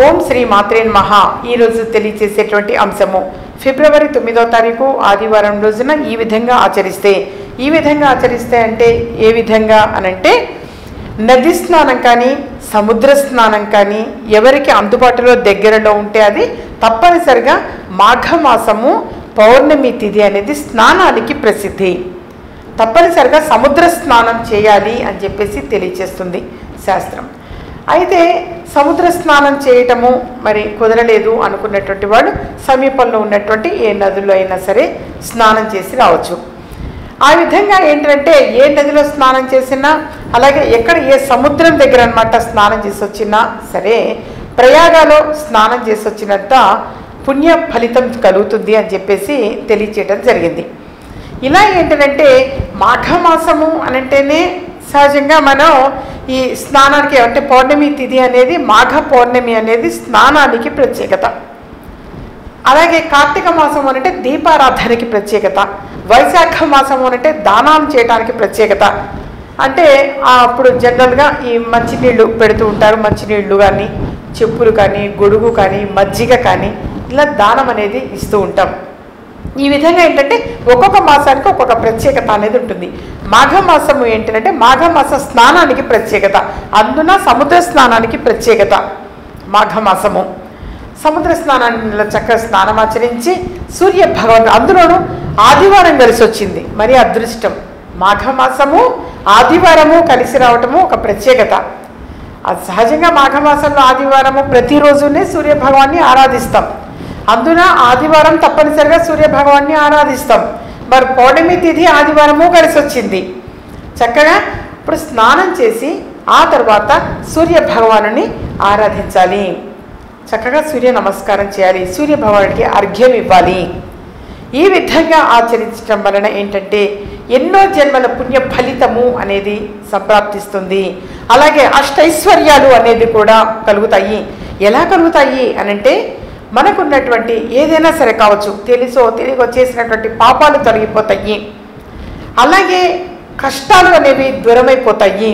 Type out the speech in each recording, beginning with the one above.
ఓం శ్రీ మాత్రే మహా ఈరోజు తెలియచేసేటువంటి అంశము ఫిబ్రవరి తొమ్మిదో తారీఖు ఆదివారం రోజున ఈ విధంగా ఆచరిస్తే ఈ విధంగా ఆచరిస్తే అంటే ఏ విధంగా అనంటే నది స్నానం కానీ సముద్ర స్నానం కానీ ఎవరికి అందుబాటులో దగ్గరలో ఉంటే అది తప్పనిసరిగా మాఘమాసము పౌర్ణమి తిథి అనేది స్నానానికి ప్రసిద్ధి తప్పనిసరిగా సముద్ర స్నానం చేయాలి అని చెప్పేసి తెలియచేస్తుంది శాస్త్రం అయితే సముద్ర స్నానం చేయటము మరి కుదరలేదు అనుకున్నటువంటి వాడు సమీపంలో ఉన్నటువంటి ఏ నదుల్లో అయినా సరే స్నానం చేసి రావచ్చు ఆ విధంగా ఏంటంటే ఏ నదిలో స్నానం చేసినా అలాగే ఎక్కడ ఏ సముద్రం దగ్గర అనమాట స్నానం చేసి వచ్చినా సరే ప్రయాగాలో స్నానం చేసి వచ్చినంత పుణ్య ఫలితం కలుగుతుంది అని చెప్పేసి తెలియచేయడం జరిగింది ఇలా ఏంటంటే మాఘమాసము అనంటేనే సహజంగా మనం ఈ స్నానానికి అంటే పౌర్ణమి తిథి అనేది మాఘ పౌర్ణమి అనేది స్నానానికి ప్రత్యేకత అలాగే కార్తీక మాసం అంటే దీపారాధనకి ప్రత్యేకత వైశాఖ మాసం అంటే దానం చేయడానికి ప్రత్యేకత అంటే ఆ అప్పుడు జనరల్గా ఈ మంచినీళ్ళు పెడుతూ ఉంటారు మంచినీళ్ళు కానీ చెప్పులు కానీ గొడుగు కానీ మజ్జిగ కానీ ఇలా దానం అనేది ఇస్తూ ఉంటాం ఈ విధంగా ఏంటంటే ఒక్కొక్క మాసానికి ఒక్కొక్క ప్రత్యేకత అనేది ఉంటుంది మాఘమాసము ఏంటంటే మాఘమాస స్నానానికి ప్రత్యేకత అందున సముద్ర స్నానానికి ప్రత్యేకత మాఘమాసము సముద్ర స్నానాన్ని చక్కగా స్నానం ఆచరించి సూర్య భగవాన్ అందులోనూ ఆదివారం కలిసి వచ్చింది మరి అదృష్టం మాఘమాసము ఆదివారము కలిసి రావటము ఒక ప్రత్యేకత అది సహజంగా మాఘమాసంలో ఆదివారము ప్రతిరోజునే సూర్య భగవాన్ని ఆరాధిస్తాం అందున ఆదివారం తప్పనిసరిగా సూర్య భగవాన్ని ఆరాధిస్తాం మరి పౌర్ణమి తిథి ఆదివారము కలిసి వచ్చింది చక్కగా ఇప్పుడు స్నానం చేసి ఆ తర్వాత సూర్య భగవానుని ఆరాధించాలి చక్కగా సూర్య నమస్కారం చేయాలి సూర్య భగవానుడికి అర్ఘ్యం ఇవ్వాలి ఈ విధంగా ఆచరించడం వలన ఏంటంటే ఎన్నో జన్మల పుణ్య ఫలితము అనేది సంప్రాప్తిస్తుంది అలాగే అష్టైశ్వర్యాలు అనేది కూడా కలుగుతాయి ఎలా కలుగుతాయి అనంటే మనకున్నటువంటి ఏదైనా సరే కావచ్చు తెలుసో తెలియక చేసినటువంటి పాపాలు తొలగిపోతాయి అలాగే కష్టాలు అనేవి దూరమైపోతాయి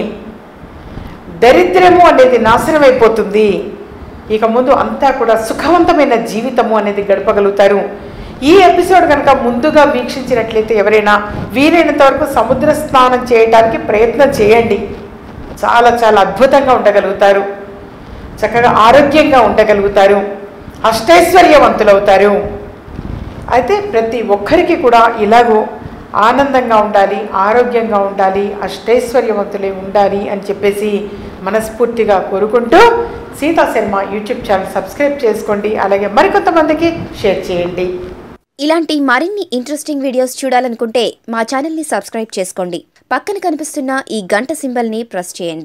దరిద్రము అనేది నాశనం అయిపోతుంది ఇక ముందు అంతా కూడా సుఖవంతమైన జీవితము అనేది గడపగలుగుతారు ఈ ఎపిసోడ్ కనుక ముందుగా వీక్షించినట్లయితే ఎవరైనా వీలైనంత వరకు సముద్ర స్నానం చేయడానికి ప్రయత్నం చేయండి చాలా చాలా అద్భుతంగా ఉండగలుగుతారు చక్కగా ఆరోగ్యంగా ఉండగలుగుతారు అష్టైశ్వర్యవంతులవుతారు అయితే ప్రతి ఒక్కరికి కూడా ఇలాగో ఆనందంగా ఉండాలి ఆరోగ్యంగా ఉండాలి అష్టైశ్వర్యవంతులై ఉండాలి అని చెప్పేసి మనస్ఫూర్తిగా కోరుకుంటూ Sita Sharma YouTube channel subscribe చేసుకోండి అలాగే మరికొంతమందికి షేర్ చేయండి ఇలాంటి మరిన్ని ఇంట్రెస్టింగ్ వీడియోస్ చూడాలనుకుంటే మా ఛానల్ని సబ్స్క్రైబ్ చేసుకోండి పక్కన కనిపిస్తున్న ఈ గంట సింబల్ని ప్రెస్ చేయండి